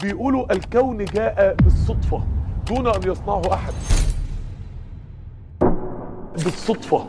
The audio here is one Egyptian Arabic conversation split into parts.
بيقولوا الكون جاء بالصدفة دون أن يصنعه أحد بالصدفة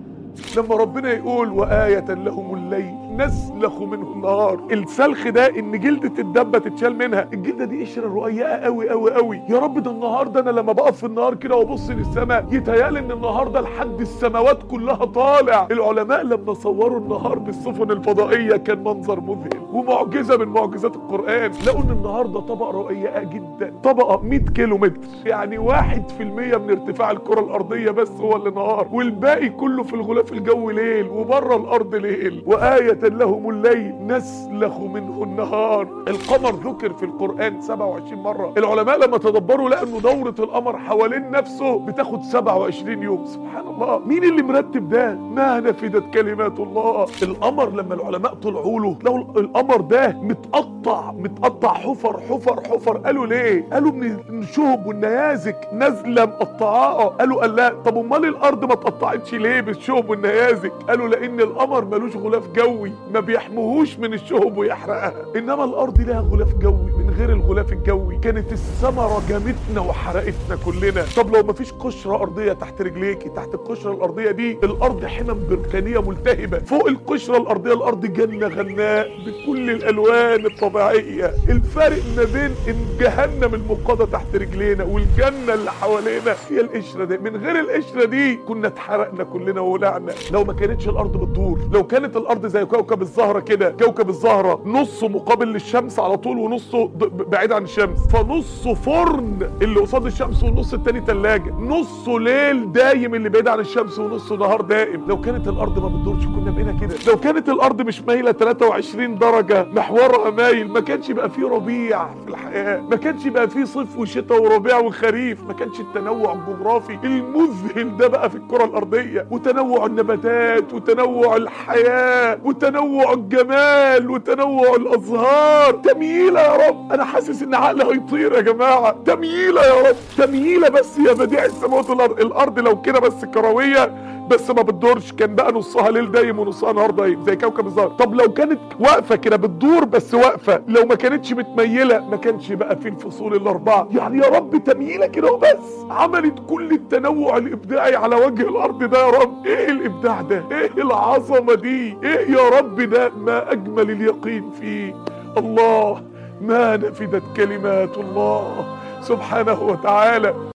لما ربنا يقول وآية لهم الليل نسلخ منه النهار السلخ ده ان جلدة الدبة تتشال منها الجلدة دي قشرة رقيقة قوي قوي قوي يا رب ده النهار ده انا لما بقف في النهار كده وابص للسماء يتهيألي ان النهار ده لحد السماوات كلها طالع العلماء لما صوروا النهار بالسفن الفضائية كان منظر مذهل ومعجزة من معجزات القرآن لقوا ان النهار ده طبقة رقيقة جدا طبقة 100 كيلو متر يعني واحد في المية من ارتفاع الكرة الأرضية بس هو اللي نهار والباقي كله في الغلاف الجوي ليل وبره الأرض ليل وآية لهم الليل نسلخ منه النهار القمر ذكر في القرآن 27 مرة العلماء لما تدبروا لقوا ان دورة القمر حوالين نفسه بتاخد 27 يوم سبحان الله مين اللي مرتب ده ما نفدت كلمات الله القمر لما العلماء طلعوا له لو القمر ده متقطع متقطع حفر حفر حفر قالوا ليه قالوا من الشهب والنيازك نازله مقطعاه قالوا قال لا طب امال الارض ما اتقطعتش ليه بالشهب والنيازك قالوا لان القمر ملوش غلاف جوي ما بيحموهوش من الشهب ويحرقها انما الارض لها غلاف جوي من غير الغلاف الجوي كانت الثمره جابتنا وحرقتنا كلنا طب لو ما فيش قشره ارضيه تحت رجليكي تحت القشره الارضيه دي الارض حمم بركانيه ملتهبه فوق القشره الارضيه الارض جنه غناء بكل الالوان الطبيعيه الفرق ما بين ان جهنم المقاده تحت رجلينا والجنه اللي حوالينا هي القشره دي من غير القشره دي كنا اتحرقنا كلنا وولعنا لو ما كانتش الارض بتدور لو كانت الارض زي كوكب الزهره كده كوكب الزهره نصه مقابل للشمس على طول ونصه بعيد عن الشمس فنصه فرن اللي قصاد الشمس والنص التاني تلاجة نصه ليل دايم اللي بعيد عن الشمس ونصه نهار دائم لو كانت الارض ما بتدورش كنا بقينا كده لو كانت الارض مش مايله 23 درجه محورها مايل ما كانش يبقى فيه ربيع في الحياه ما كانش يبقى فيه صيف وشتاء وربيع وخريف ما كانش التنوع الجغرافي المذهل ده بقى في الكره الارضيه وتنوع النباتات وتنوع الحياه وتنوع الجمال وتنوع الازهار تمييله يا رب انا حاسس ان عقلي هيطير يا جماعه تمييله يا رب تمييله بس يا بديع السماوات والارض الارض لو كده بس كرويه بس ما بتدورش كان بقى نصها ليل دايم ونصها نهار دايم زي كوكب الزهر طب لو كانت واقفه كده بتدور بس واقفه لو ما كانتش متميله ما كانش بقى في الفصول الاربعه يعني يا رب تمييله كده وبس عملت كل التنوع الابداعي على وجه الارض ده يا رب ايه الابداع ده ايه العظمه دي ايه يا رب ده ما اجمل اليقين فيه الله ما نفدت كلمات الله سبحانه وتعالى